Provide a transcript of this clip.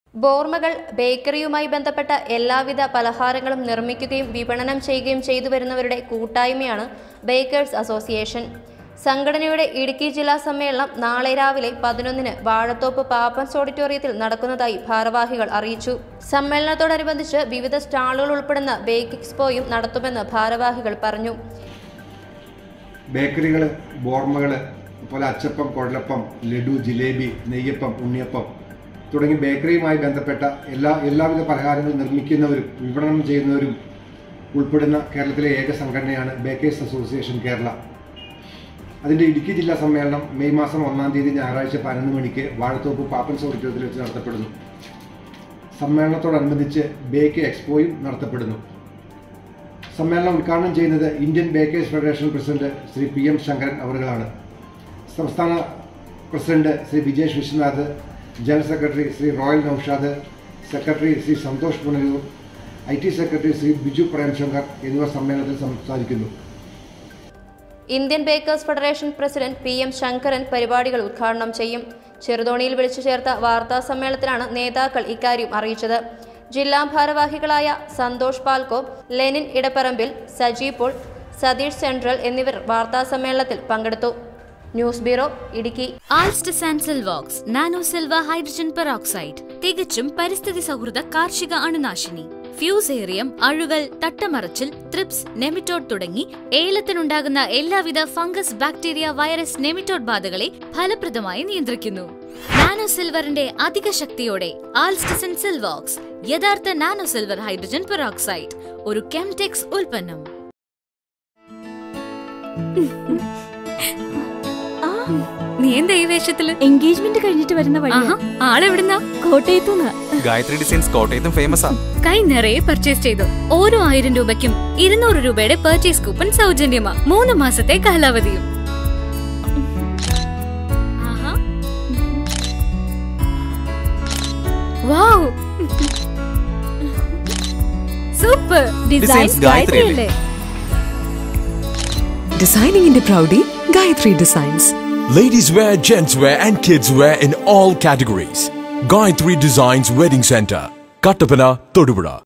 ബോർമകൾ ബേക്കറിയുമായി ബന്ധപ്പെട്ട എല്ലാവിധ പലഹാരങ്ങളും നിർമ്മിക്കുകയും വിപണനം ചെയ്യുകയും ചെയ്തു വരുന്നവരുടെ കൂട്ടായ്മയാണ് ബേക്കേഴ്സ് അസോസിയേഷൻ സംഘടനയുടെ ഇടുക്കി ജില്ലാ സമ്മേളനം നാളെ രാവിലെ പതിനൊന്നിന് വാഴത്തോപ്പ് പാപ്പൻസ് ഓഡിറ്റോറിയത്തിൽ നടക്കുന്നതായി ഭാരവാഹികൾ അറിയിച്ചു സമ്മേളനത്തോടനുബന്ധിച്ച് വിവിധ സ്റ്റാളുകൾ ഉൾപ്പെടുന്ന ബേക്ക് എക്സ്പോയും നടത്തുമെന്ന് ഭാരവാഹികൾ പറഞ്ഞു ബേക്കറികൾ ബോർമകൾ പോലെ അച്ചപ്പം കുഴലപ്പം ലഡു ജിലേബി നെയ്യപ്പം ഉണ്ണിയപ്പം തുടങ്ങി ബേക്കറിയുമായി ബന്ധപ്പെട്ട എല്ലാ എല്ലാവിധ പലഹാരങ്ങളും നിർമ്മിക്കുന്നവരും വിപണനം ചെയ്യുന്നവരും ഉൾപ്പെടുന്ന കേരളത്തിലെ ഏക സംഘടനയാണ് ബേക്കേഴ്സ് അസോസിയേഷൻ കേരള അതിൻ്റെ ഇടുക്കി ജില്ലാ സമ്മേളനം മെയ് മാസം ഒന്നാം തീയതി ഞായറാഴ്ച പതിനൊന്ന് മണിക്ക് വാഴത്തോപ്പ് പാപ്പൻസ് ഓഡിറ്റോറിയത്തിൽ വെച്ച് നടത്തപ്പെടുന്നു സമ്മേളനത്തോടനുബന്ധിച്ച് ബേക്ക് എക്സ്പോയും നടത്തപ്പെടുന്നു സമ്മേളനം ഉദ്ഘാടനം ചെയ്യുന്നത് Indian bakers federation president Shri P M Sankaran അവറുകളാണ് സംസ്ഥാന president Shri Vijesh Viswanath general secretary Shri Royal Naushad secretary Shri Santhosh Punalur I T secretary Shri Biju Premshankar എന്നിവർ സമ്മേളനത്തിൽ സംസാരിക്കുന്നു Indian bakers federation president P M Sankaran പരിപാടികൾ ഉദ്ഘാടനം ചെയ്യും ചെറുതോണിയിൽ വിളിച്ചു ചേർത്ത വാർത്താ സമ്മേളനത്തിലാണ് നേതാക്കൾ ഇക്കാര്യം അറിയിച്ചത് ജില്ലാ ഭാരവാഹികളായ Santhosh Palco Lenin Edapparambil Saji Paul Satheesh central എന്നിവർ വാർത്താ സമ്മേളനത്തിൽ പങ്കെടുത്തു ന്യൂസ് ബ്യൂറോ ഇടുക്കി ആൾസ്റ്റസ് and Silvox nano silver hydrogen peroxide തികച്ചും പരിസ്ഥിതി സൗഹൃദ കാർഷിക അണുനാശിനി ഫ്യൂസേറിയം അഴുകൽ തട്ടമറച്ചിൽ ത്രിപ്സ് നെമിറ്റോഡ് തുടങ്ങി ഏലത്തിനുണ്ടാകുന്ന എല്ലാവിധ ഫംഗസ് ബാക്ടീരിയ വൈറസ് നെമിറ്റോഡ് ബാധകളെ ഫലപ്രദമായി നിയന്ത്രിക്കുന്നു നാനോ സിൽവറിന്റെ അധിക ശക്തിയോടെ ആൾസ്റ്റസൻ സിൽവോക്സ് യഥാർത്ഥ നാനോ സിൽവർ ഹൈഡ്രജൻ പെറോക്സൈഡ് ഒരു കെംടെക്സ് ഉൽപ്പന്നം നീ എന്താ ഈ വേഷത്തില് എൻഗേജ്മെന്റ് കഴിഞ്ഞിട്ട് വരുന്ന വഴി ആഹാ ആളെവിടുന്നാ കോട്ടയത്തുനിന്ന് ഗായത്രി ഡിസൈൻസ് കോട്ടയത്തും ഫേമസ് ആ കൈ നിറയെ പർച്ചേസ് ചെയ്തു ഓരോ ആയിരം രൂപയ്ക്കും ഇരുന്നൂറ് രൂപയുടെ പർച്ചേസ് കൂപ്പൺ സൗജന്യമാ മൂന്ന് മാസത്തെ കാലാവധിയും ആഹാ. Wow. Super designs Designs Gayathri Gayathri അല്ലേ Designing in the Proudy, Gayatri Designs. Ladies wear, gents wear, and kids wear in all categories. Gayatri Designs Wedding Center, Kattapana, Todupura.